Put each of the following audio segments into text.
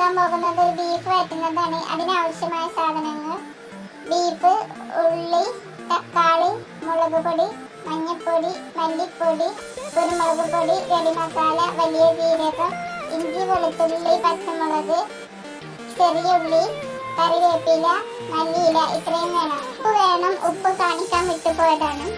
ഉണ്ടാക്കാൻ പോകുന്നത് ഒരു ബീഫ് വറ്റുന്നതാണ് അതിനാവശ്യമായ സാധനങ്ങൾ ബീഫ് ഉള്ളി തക്കാളി മുളക് പൊടി മഞ്ഞൾപ്പൊടി മല്ലിപ്പൊടി കുരുമുളക് പൊടി ഗടി മസാല വലിയ ജീരകം ഇഞ്ചി വെളുത്തുള്ളി പച്ചമുളക് ചെറിയ ഉള്ളി കറിവേപ്പില മല്ലിയില ഇത്രയും വേണം ഉപ്പ് വേണം ഉപ്പ് കാണിക്കാൻ വിട്ടുപോയതാണ്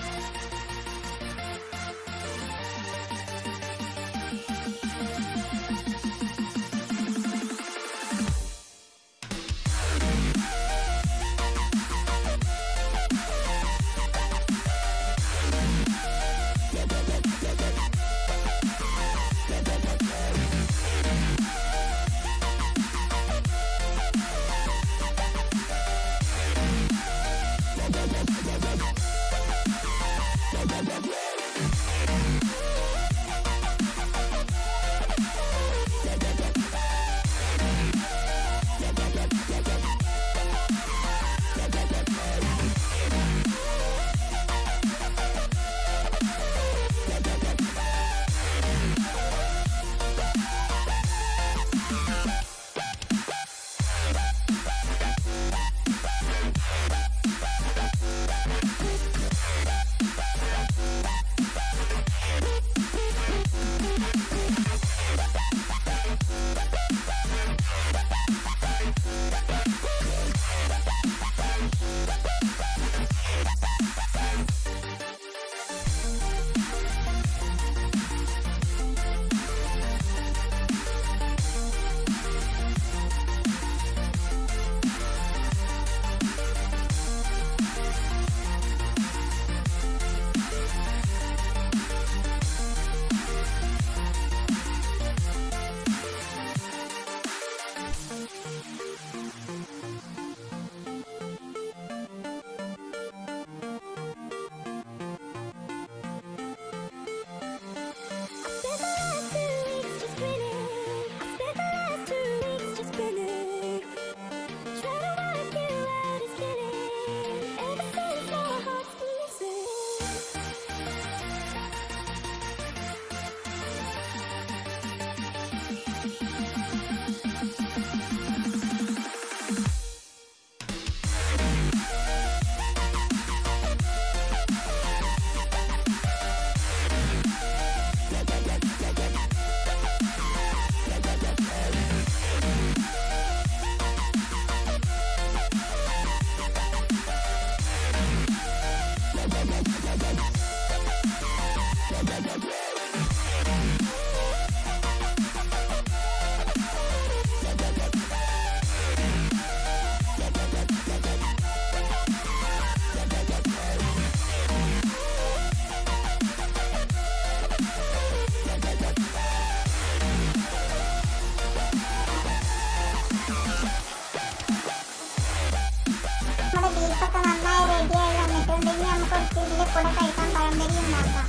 നമ്മുടെ ബീഫൊക്കെ നന്നായി റെഡിയായി വന്നിട്ടുണ്ടെങ്കിൽ നമുക്ക് കുറച്ച് ഇതിൻ്റെ കൂടെ കഴിക്കാൻ പഴംപൊരി ഉണ്ടാക്കാം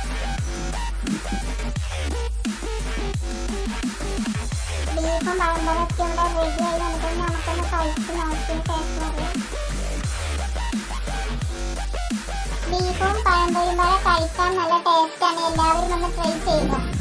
ബീഫും പഴംപൊരിയൊക്കെ ഇവിടെ റെഡിയായി വന്നിട്ടുണ്ടെങ്കിൽ നമുക്കൊന്ന് കഴിച്ച് നോക്കി ടേസ്റ്റ് അറിയാം ബീഫും പഴംപൊരിയും കൂടെ കഴിക്കാൻ നല്ല ടേസ്റ്റാണ് എല്ലാവരും ഒന്ന് ട്രൈ ചെയ്യുക